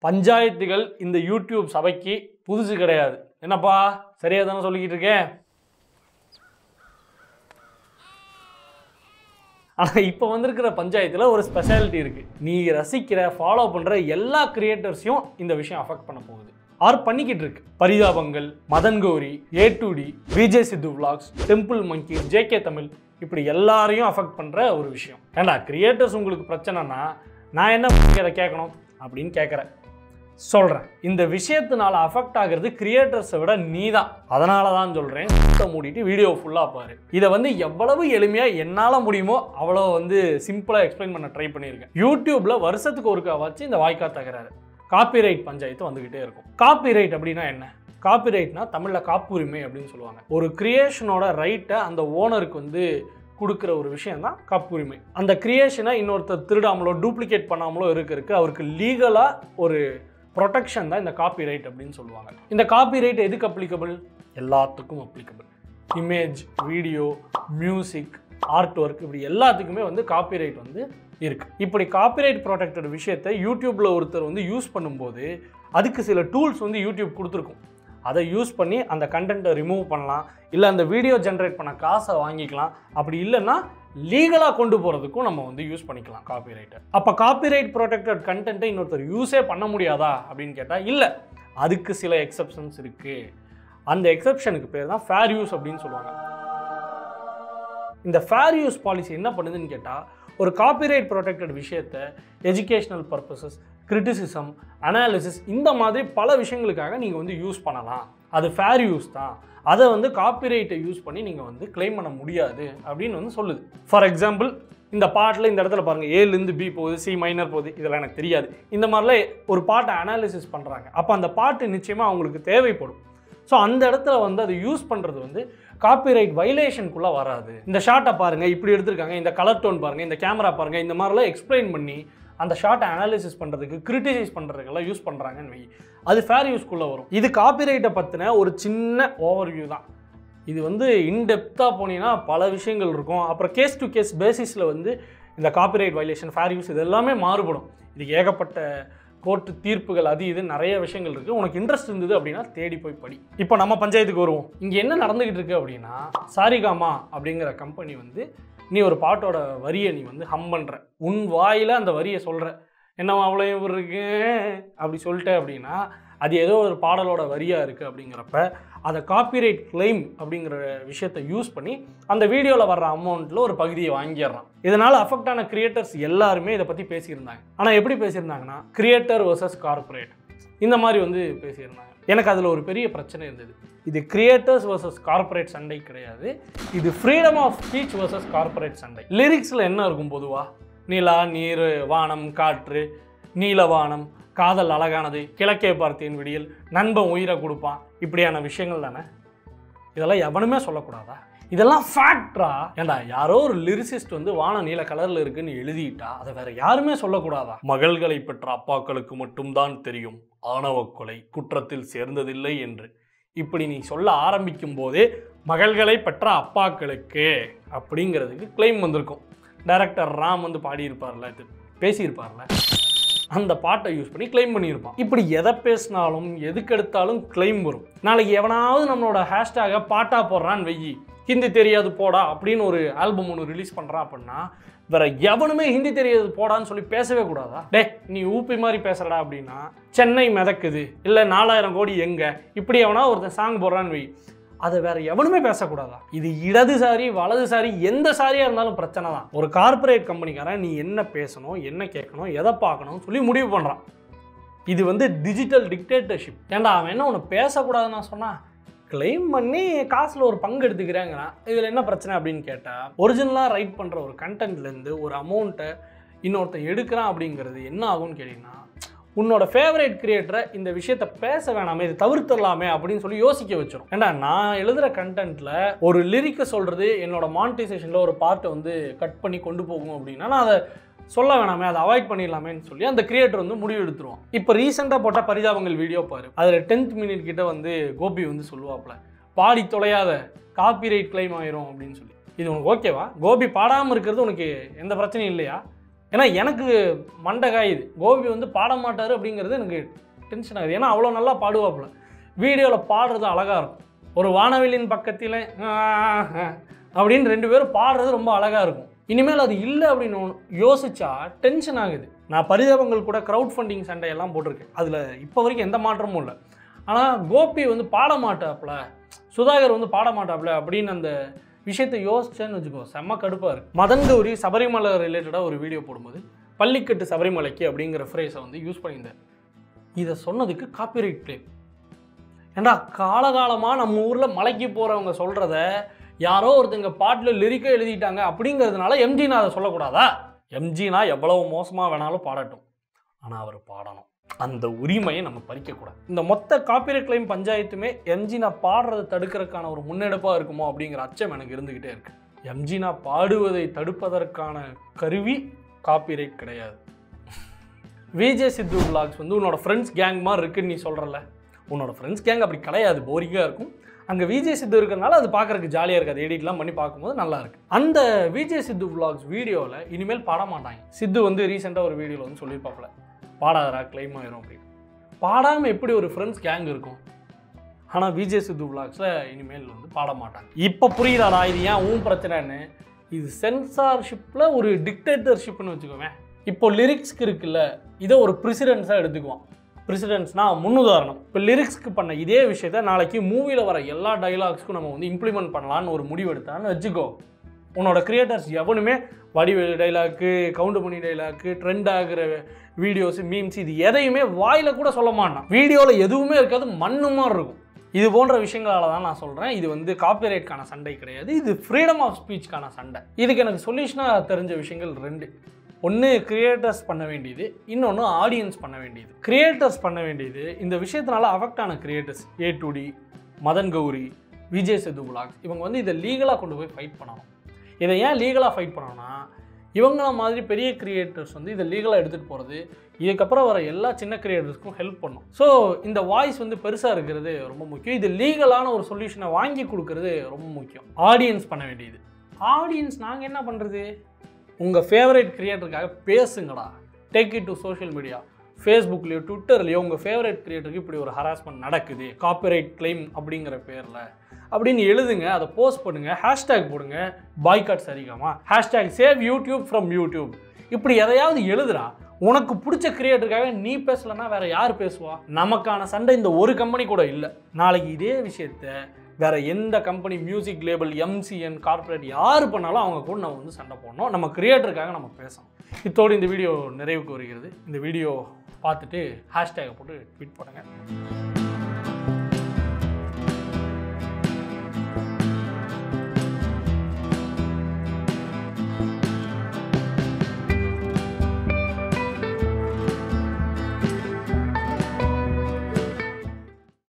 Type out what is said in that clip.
பஞ்சாயத்துகள் இந்த யூடியூப் சபைக்கு புதுசு கிடையாது என்னப்பா சரியா தானே சொல்லிக்கிட்டு இருக்கேன் ஆனால் இப்போ வந்திருக்கிற பஞ்சாயத்தில் ஒரு ஸ்பெஷாலிட்டி இருக்குது நீ ரசிக்கிற ஃபாலோ பண்ணுற எல்லா கிரியேட்டர்ஸையும் இந்த விஷயம் அஃபெக்ட் பண்ண போகுது ஆர் பண்ணிக்கிட்டு இருக்கு பரிதாபங்கள் Madan Gowri A to D Vijay Sidhu vlogs temple monkey JK Tamil இப்படி எல்லாரையும் அஃபெக்ட் பண்ணுற ஒரு விஷயம் ஏண்டா கிரியேட்டர்ஸ் உங்களுக்கு பிரச்சனைனா நான் என்ன அதை கேட்கணும் அப்படின்னு கேட்குறேன் சொல்கிறேன் இந்த விஷயத்தினால அஃபெக்ட் ஆகிறது கிரியேட்டர்ஸை விட நீ தான் அதனால தான் சொல்கிறேன் சுத்த மூடிட்டு வீடியோ ஃபுல்லாக பாரு இதை வந்து எவ்வளவு எளிமையாக என்னால் முடியுமோ அவ்வளோ வந்து சிம்பிளாக எக்ஸ்பிளைன் பண்ண ட்ரை பண்ணியிருக்கேன் யூடியூப்பில் வருஷத்துக்கு ஒருக்கா வச்சு இந்த வாய்க்கா தகராறு காப்பிரைட் பஞ்சாயத்து வந்துக்கிட்டே இருக்கும் காப்பிரைட் அப்படின்னா என்ன காப்பிரைட்னா தமிழில் காப்புரிமை அப்படின்னு சொல்லுவாங்க ஒரு கிரியேஷனோட ரைட்டை அந்த ஓனருக்கு வந்து கொடுக்குற ஒரு விஷயம் தான் காப்புரிமை அந்த கிரியேஷனை இன்னொருத்தர் திருடாமலோ டூப்ளிகேட் பண்ணாமலோ இருக்கிறதுக்கு அவருக்கு லீகலாக ஒரு ப்ரொடெக்ஷன் தான் இந்த காப்பிரைட் அப்படின்னு சொல்லுவாங்க இந்த காப்பிரைட் எதுக்கு அப்ளிகபிள் எல்லாத்துக்கும் applicable image video music art work இப்படி எல்லாத்துக்குமே வந்து காப்பிரைட் வந்து இருக்கு இப்படி காப்பிரைட் ப்ரொடெக்டட் விஷயத்தை யூடியூப்ல ஒருத்தர் வந்து யூஸ் பண்ணும்போது அதுக்கு சில டூல்ஸ் வந்து யூடியூப் கொடுத்துருக்கும் அதை யூஸ் பண்ணி அந்த கண்டென்ட்டை ரிமூவ் பண்ணலாம் இல்லை அந்த வீடியோ ஜென்ரேட் பண்ண காசை வாங்கிக்கலாம் அப்படி இல்லைன்னா லீகலாக கொண்டு போகிறதுக்கும் நம்ம வந்து யூஸ் பண்ணிக்கலாம் காப்பிரைட்டை அப்போ காப்பிரைட் ப்ரொடெக்டட் கண்டென்ட்டை இன்னொருத்தர் யூஸே பண்ண முடியாதா அப்படின்னு கேட்டால் இல்லை அதுக்கு சில எக்ஸப்ஷன்ஸ் இருக்குது அந்த எக்ஸப்ஷனுக்கு பேர் தான் ஃபேர் யூஸ் அப்படின்னு சொல்லுவாங்க இந்த ஃபேர் யூஸ் பாலிசி என்ன பண்ணுதுன்னு கேட்டால் ஒரு காப்பிரைட் ப்ரொடெக்டட் விஷயத்தை எஜுகேஷ்னல் பர்பஸஸ் கிரிட்டிசிசம் அனாலிசிஸ் இந்த மாதிரி பல விஷயங்களுக்காக நீங்கள் வந்து யூஸ் பண்ணலாம் அது ஃபேர் யூஸ் தான் அதை வந்து காப்பிரைட்டை யூஸ் பண்ணி நீங்கள் வந்து கிளைம் பண்ண முடியாது அப்படின்னு வந்து சொல்லுது ஃபார் எக்ஸாம்பிள் இந்த பாட்டில் இந்த இடத்துல பாருங்கள் ஏலேருந்து பி போகுது சி மைனர் போகுது இதெல்லாம் எனக்கு தெரியாது இந்த மாதிரிலாம் ஒரு பாட்டை அனாலிசிஸ் பண்ணுறாங்க அப்போ அந்த பாட்டு நிச்சயமாக அவங்களுக்கு தேவைப்படும் ஸோ அந்த இடத்துல வந்து அதை யூஸ் பண்ணுறது வந்து காப்பிரைட் வைலேஷனுக்குள்ளே வராது இந்த ஷாட்டை பாருங்கள் இப்படி எடுத்திருக்காங்க இந்த கலர் டோன் பாருங்கள் இந்த கேமரா பாருங்கள் இந்த மாதிரிலாம் எக்ஸ்பிளைன் பண்ணி அந்த ஷாட்டை அனாலிசிஸ் பண்ணுறதுக்கு கிரிட்டிசைஸ் பண்ணுறதுக்கெல்லாம் யூஸ் பண்ணுறாங்கன்னு வை அது ஃபேர் யூஸ்க்குள்ளே வரும் இது காப்பிரைட்டை பற்றின ஒரு சின்ன ஓவர்வியூ தான் இது வந்து இன்டெப்த்தாக போனீங்கன்னா பல விஷயங்கள் இருக்கும் அப்புறம் கேஸ் டு கேஸ் பேசிஸில் வந்து இந்த காப்பிரைட் வைலேஷன் ஃபேர் யூஸ் இது எல்லாமே மாறுபடும் இதுக்கு ஏகப்பட்ட கோர்ட்டு தீர்ப்புகள் அது இது நிறைய விஷயங்கள் இருக்குது உனக்கு இன்ட்ரெஸ்ட் இருந்தது அப்படின்னா தேடி போய் படி இப்போ நம்ம பஞ்சாயத்துக்கு வருவோம் இங்கே என்ன நடந்துக்கிட்டு இருக்கு அப்படின்னா சாரிகாமா அப்படிங்கிற கம்பெனி வந்து நீ ஒரு பாட்டோட வரியை நீ வந்து ஹம் பண்ணுற உன் வாயில் அந்த வரியை சொல்கிற என்ன அவ்வளோ இருக்கு அப்படி சொல்லிட்ட அப்படின்னா அது ஏதோ ஒரு பாடலோட வரியாக இருக்குது அப்படிங்கிறப்ப அதை காப்பிரைட் கிளைம் அப்படிங்கிற விஷயத்தை யூஸ் பண்ணி அந்த வீடியோவில் வர்ற அமௌண்ட்டில் ஒரு பகுதியை வாங்கிடுறான் இதனால் அஃபெக்ட் ஆன கிரியேட்டர்ஸ் எல்லாருமே இதை பற்றி பேசியிருந்தாங்க ஆனால் எப்படி பேசியிருந்தாங்கன்னா கிரியேட்டர் வர்சஸ் கார்ப்பரேட் இந்த மாதிரி வந்து பேசியிருந்தாங்க எனக்கு அதில் ஒரு பெரிய பிரச்சனை இருந்தது இது கிரியேட்டர்ஸ் வர்சஸ் கார்ப்பரேட் சண்டை கிடையாது இது freedom of speech versus corporate சண்டை லிரிக்ஸில் என்ன இருக்கும் பொதுவாக நிலா நீர் வானம் காற்று நீலவானம் காதல் அழகானது கிழக்கே பார்த்தேன் விடியல் நண்பன் உயிரை கொடுப்பான் இப்படியான விஷயங்கள் தானே இதெல்லாம் எவனுமே சொல்லக்கூடாதா இதெல்லாம் ஃபேக்ட்ரா ஏண்டா யாரோ ஒரு லிரிசிஸ்ட் வந்து வான நீல கலர்ல இருக்குன்னு எழுதிட்டா அதை வேற யாருமே சொல்லக்கூடாதா மகள்களை பெற்ற அப்பாக்களுக்கு மட்டும்தான் தெரியும் ஆணவ கொலை குற்றத்தில் சேர்ந்ததில்லை என்று இப்படி நீ சொல்ல ஆரம்பிக்கும் போதே மகள்களை பெற்ற அப்பாக்களுக்கு அப்படிங்கிறதுக்கு கிளைம் வந்திருக்கும் டைரக்டர் ராம் வந்து பாடியிருப்பார்ல இது பேசியிருப்பார்ல அந்த பாட்டை யூஸ் பண்ணி கிளைம் பண்ணியிருப்பான் இப்படி எதை பேசினாலும் எதுக்கெடுத்தாலும் கிளைம் வரும் நாளைக்கு எவனாவது நம்மளோட ஹேஷ்டேகை பாட்டா போடுறான்னு வெயி ஹிந்தி தெரியாது போடா அப்படின்னு ஒரு ஆல்பம் ஒன்று ரிலீஸ் பண்ணுறான் அப்படின்னா வேற எவனுமே ஹிந்தி தெரியாது போடான்னு சொல்லி பேசவே கூடாதா டே நீ ஊப்பி மாதிரி பேசுறடா அப்படின்னா சென்னை மிதக்குது இல்லை நாலாயிரம் கோடி எங்க இப்படி எவனா ஒருத்தன் சாங் போடுறான்னு வை அதை வேற எவனுமே பேசக்கூடாதா இது இடதுசாரி வலதுசாரி எந்த சாரியாக இருந்தாலும் பிரச்சனை தான் ஒரு கார்ப்பரேட் கம்பெனிக்காரன் நீ என்ன பேசணும் என்ன கேட்கணும் எதை பார்க்கணும் சொல்லி முடிவு பண்ணுறான் இது வந்து டிஜிட்டல் டிக்டேட்டர்ஷிப் ஏன்டா அவன் என்ன ஒன்று பேசக்கூடாதுன்னு நான் சொன்னா கிளைம் பண்ணி காசில் ஒரு பங்கு எடுத்துக்கிறாங்கிறான் இதில் என்ன பிரச்சனை அப்படின்னு கேட்டால் ஒரிஜினலாக ரைட் பண்ணுற ஒரு கண்டென்ட்லேருந்து ஒரு அமௌண்ட்டை இன்னொருத்தன் எடுக்கிறான் அப்படிங்கிறது என்ன ஆகும்னு கேட்டிங்கன்னா உன்னோட ஃபேவரேட் கிரியேட்டரை இந்த விஷயத்த பேச வேணாமே இது தவிர்த்துடலாமே அப்படின்னு சொல்லி யோசிக்க வச்சிரும் ஏண்டா நான் எழுதுகிற கண்டென்ட்டில் ஒரு லிரிக்கை சொல்கிறது என்னோட மானிட்டைசேஷனில் ஒரு பார்ட்டை வந்து கட் பண்ணி கொண்டு போகும் அப்படின்னா நான் அதை சொல்ல வேணாமே அதை அவாய்ட் பண்ணிடலாமேன்னு சொல்லி அந்த கிரியேட்டர் வந்து முடிவு எடுத்துருவான் இப்போ ரீசெண்டாக போட்ட பரிதாபங்கள் வீடியோ பாரு அதில் டென்த் மினிட் கிட்ட வந்து கோபி வந்து சொல்லுவாப்ல பாடி தொலையாத காப்பிரைட் கிளைம் ஆயிரும் அப்படின்னு சொல்லி இது உனக்கு ஓகேவா கோபி பாடாமல் இருக்கிறது உனக்கு எந்த பிரச்சனையும் இல்லையா ஏன்னா எனக்கு மண்டை காயுது கோபி வந்து பாட மாட்டார் அப்படிங்கிறது எனக்கு டென்ஷன் ஆகுது ஏன்னா அவ்வளோ நல்லா பாடுவாப்புல வீடியோவில் பாடுறது அழகாக இருக்கும் ஒரு வானவில்லின் பக்கத்தில் அப்படின்னு ரெண்டு பேரும் பாடுறது ரொம்ப அழகாக இருக்கும் இனிமேல் அது இல்லை அப்படின்னு ஒண்ணு யோசிச்சா டென்ஷன் ஆகுது நான் பரிதாபங்கள் கூட க்ரௌட் ஃபண்டிங் சண்டையெல்லாம் போட்டிருக்கேன் அதில் இப்போ வரைக்கும் எந்த மாற்றமும் இல்லை ஆனால் கோபி வந்து பாட மாட்டாப்புல சுதாகர் வந்து பாட மாட்டாப்புல அப்படின்னு அந்த விஷயத்தை யோசிச்சேன்னு வச்சுக்கோ செம்ம கடுப்பாக இருக்கு மதன் கௌரி சபரிமலை ரிலேட்டடாக ஒரு வீடியோ போடும்போது பள்ளிக்கட்டு சபரிமலைக்கு அப்படிங்கிற ஃப்ரேஸை வந்து யூஸ் பண்ணியிருந்தார் இதை சொன்னதுக்கு காப்பிரைட் கிளைம் ஏண்டா காலகாலமாக நம்ம ஊரில் மலைக்கு போகிறவங்க சொல்கிறத யாரோ ஒருத்தங்க பாட்டில் லிரிக்க எழுதிட்டாங்க அப்படிங்கிறதுனால எம்ஜினா அதை சொல்லக்கூடாதா எம்ஜினா எவ்வளவு மோசமாக வேணாலும் பாடட்டும் ஆனால் அவர் பாடணும் அந்த உரிமையை நம்ம பறிக்கக்கூடாது இந்த மொத்த காப்பிரைட் கிளைம் பஞ்சாயத்துமே எம்ஜினா பாடுறதை தடுக்கிறதுக்கான ஒரு முன்னெடுப்பாக இருக்குமோ அப்படிங்கிற அச்சம் எனக்கு இருந்துக்கிட்டே இருக்கு எம்ஜினா பாடுவதை தடுப்பதற்கான கருவி காப்பிரைட் கிடையாது விஜே சித்து vlogs வந்து உன்னோட ஃப்ரெண்ட்ஸ் கேங் மாதிரி இருக்குன்னு நீ சொல்கிறல உன்னோட ஃப்ரெண்ட்ஸ் கேங் அப்படி கிடையாது போரிங்காக இருக்கும் அங்கே விஜே சித்து இருக்கிறனால அது பார்க்கறதுக்கு ஜாலியாக இருக்குது எடிட்லாம் பண்ணி பார்க்கும்போது நல்லா இருக்கு அந்த விஜே சித்து vlogs வீடியோவில் இனிமேல் பாட மாட்டாங்க சித்து வந்து ரீசெண்டாக ஒரு வீடியோவில் வந்து சொல்லியிருப்பாப்புல பாடாதரா கிளைம் ஆயிரும் அப்படின்னு பாடாமல் எப்படி ஒரு ஃப்ரெண்ட்ஸ் கேங் இருக்கும் ஆனால் விஜய் சித்து விளாக்ஸில் இனிமேல் வந்து பாட மாட்டாங்க இப்போ புரியுதாடா இது ஏன் உன் பிரச்சனைன்னு இது சென்சார்ஷிப்பில் ஒரு டிக்டேட்டர்ஷிப்னு வச்சுக்கோவேன் இப்போ லிரிக்ஸ்க்கு இருக்குல்ல இதை ஒரு ப்ரிசிடென்ஸாக எடுத்துக்குவான் ப்ரிசிடென்ஸ்னா முன்னுதாரணம் இப்போ லிரிக்ஸ்க்கு பண்ண இதே விஷயத்த நாளைக்கு மூவியில் வர எல்லா டைலாக்ஸ்க்கும் நம்ம வந்து இம்ப்ளிமெண்ட் பண்ணலான்னு ஒரு முடிவு எடுத்தான்னு வச்சுக்கோ உன்னோட கிரியேட்டர்ஸ் எவனுமே வடிவேலு டைலாக்கு கவுண்ட் பண்ணி டைலாக்கு ட்ரெண்ட் ஆகிற வீடியோஸ் மீம்ஸ் இது எதையுமே வாயில் கூட சொல்ல மாட்டான் வீடியோவில் எதுவுமே இருக்காது மண்ணு மாதிரி இருக்கும் இது போன்ற விஷயங்களால தான் நான் சொல்கிறேன் இது வந்து காப்பிரைட்கான சண்டை கிடையாது இது ஃப்ரீடம் ஆஃப் ஸ்பீச்க்கான சண்டை இதுக்கு எனக்கு சொல்யூஷனாக தெரிஞ்ச விஷயங்கள் ரெண்டு ஒன்று கிரியேட்டர்ஸ் பண்ண வேண்டியது இன்னொன்று ஆடியன்ஸ் பண்ண வேண்டியது கிரியேட்டர்ஸ் பண்ண வேண்டியது இந்த விஷயத்தினால அஃபெக்ட் ஆன creators A to D Madan Gowri Vijay Sethu vlogs இவங்க வந்து இதை லீகலாக கொண்டு போய் ஃபைட் பண்ணணும் இதை ஏன் லீகலாக ஃபைட் பண்ணணும்னா இவங்கள மாதிரி பெரிய கிரியேட்டர்ஸ் வந்து இதை லீகலாக எடுத்துகிட்டு போகிறது இதுக்கப்புறம் வர எல்லா சின்ன கிரியேட்டர்ஸ்க்கும் ஹெல்ப் பண்ணும் ஸோ இந்த வாய்ஸ் வந்து பெருசாக இருக்கிறது ரொம்ப முக்கியம் இது லீகலான ஒரு சொல்யூஷனை வாங்கி கொடுக்கறது ரொம்ப முக்கியம் ஆடியன்ஸ் பண்ண வேண்டியது ஆடியன்ஸ் நாங்கள் என்ன பண்ணுறது உங்கள் ஃபேவரட் கிரியேட்டருக்காக பேசுங்கடா take it to social media ஃபேஸ்புக்லேயோ ட்விட்டர்லையோ உங்கள் ஃபேவரட் கிரியேட்டருக்கு இப்படி ஒரு ஹராஸ்மெண்ட் நடக்குது காப்பிரைட் கிளைம் அப்படிங்கிற பேரில் அப்படின்னு எழுதுங்க அதை போஸ்ட் பண்ணுங்க ஹேஷ்டேக் போடுங்க boycott Saregama hashtag save YouTube from YouTube இப்படி எதையாவது எழுதுடா உனக்கு பிடிச்ச கிரியேட்டருக்காக நீ பேசலைன்னா வேற யார் பேசுவா நமக்கான சண்டை இந்த ஒரு கம்பெனி கூட இல்லை நாளைக்கு இதே விஷயத்த வேற எந்த company music label MCN corporate யார் பண்ணாலும் அவங்க கூட நம்ம வந்து சண்டை போடணும் நம்ம கிரியேட்டருக்காக நம்ம பேசணும் இத்தோடு இந்த வீடியோ நிறைவுக்கு வருகிறது இந்த வீடியோ பார்த்துட்டு ஹேஷ்டேகை போட்டு ட்வீட் பண்ணுங்கள்